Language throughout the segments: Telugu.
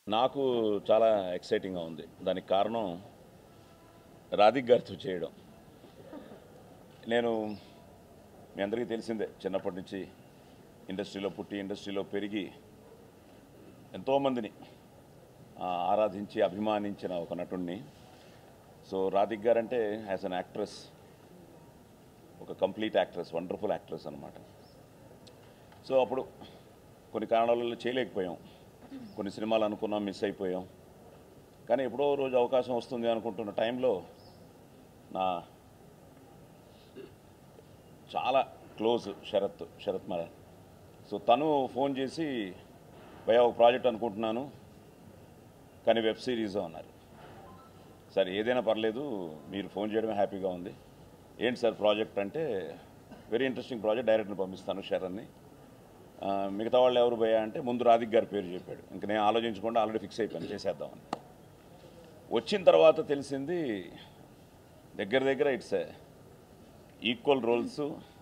నాకు చాలా ఎక్సైటింగ్గా ఉంది దానికి కారణం రాధిక్ గారితో చేయడం నేను మీ అందరికీ తెలిసిందే చిన్నప్పటి నుంచి ఇండస్ట్రీలో పుట్టి ఇండస్ట్రీలో పెరిగి ఎంతోమందిని ఆ, ఆరాధించి అభిమానించిన ఒక నటుడిని సో రాధిక్ గారు అంటే యాజ్ అన్ యాక్ట్రెస్ ఒక కంప్లీట్ యాక్ట్రెస్ వండర్ఫుల్ యాక్ట్రెస్ అనమాట సో అప్పుడు కొన్ని కారణాలలో చేయలేకపోయాం కొన్ని సినిమాలు అనుకున్నాం మిస్ అయిపోయాం కానీ ఎప్పుడో రోజు అవకాశం వస్తుంది అనుకుంటున్న టైంలో నా చాలా క్లోజ్ శరత్ శరత్ మర సో తను ఫోన్ చేసి భయ ఒక ప్రాజెక్ట్ అనుకుంటున్నాను కానీ వెబ్ సిరీస్ అన్నారు సార్ ఏదైనా పర్లేదు మీరు ఫోన్ చేయడమే హ్యాపీగా ఉంది ఏంటి సార్ ప్రాజెక్ట్ అంటే వెరీ ఇంట్రెస్టింగ్ ప్రాజెక్ట్ డైరెక్ట్ని పంపిస్తాను శరణ్ని ఆ, మిగతా వాళ్ళు ఎవరు పోయా అంటే ముందు రాధిక్ గారి పేరు చెప్పాడు ఇంక నేను ఆలోచించకుండా ఆల్రెడీ ఫిక్స్ అయిపోయాను చేసేద్దామని వచ్చిన తర్వాత తెలిసింది దగ్గర దగ్గర ఇట్స్ ఈక్వల్ రోల్స్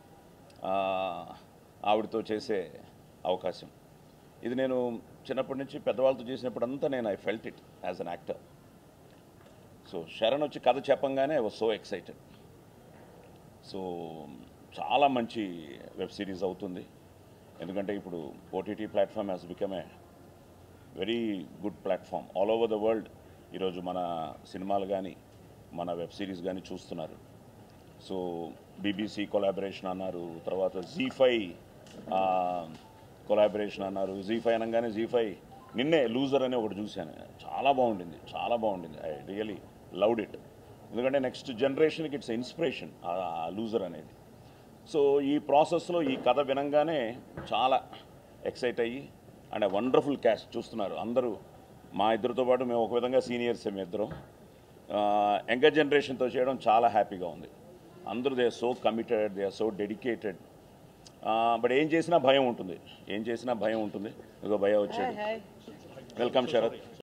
ఆవిడతో చేసే అవకాశం ఇది నేను చిన్నప్పటి నుంచి పెద్దవాళ్ళతో చేసినప్పుడంతా నేను I felt it as an actor so Sharan వచ్చి కథ చెప్పంగానే I was so excited so చాలా మంచి వెబ్ సిరీస్ అవుతుంది ఎందుకంటే ఇప్పుడు OTT platform has become a very good platform all over the world ఈరోజు మన సినిమాలు కానీ మన వెబ్ సిరీస్ కానీ చూస్తున్నారు సో బీబీసీ కొలాబరేషన్ అన్నారు తర్వాత జీ ఫైవ్ కొలాబరేషన్ అన్నారు జీ ఫైవ్ అనగానే జీ ఫైవ్ నిన్నే లూజర్ అని ఒకటి చూశాను చాలా బాగుండింది చాలా బాగుండింది ఐ రియలీ లవ్డ్ ఇట్ ఎందుకంటే నెక్స్ట్ జనరేషన్కి ఇట్స్ ఇన్స్పిరేషన్ ఆ లూజర్ అనేది సో ఈ ప్రాసెస్లో ఈ కథ వినంగానే చాలా ఎక్సైట్ అయ్యి అండ్ వండర్ఫుల్ క్యాస్ట్ చూస్తున్నారు అందరూ మా ఇద్దరితో పాటు మేము ఒక విధంగా సీనియర్స్ మేము ఇద్దరం యంగర్ జనరేషన్తో చేయడం చాలా హ్యాపీగా ఉంది అందరూ they are so committed they are so dedicated but ఏం చేసినా భయం ఉంటుంది ఏం చేసినా భయం ఉంటుంది ఇదిగో భయం వచ్చాడు వెల్కమ్ శరత్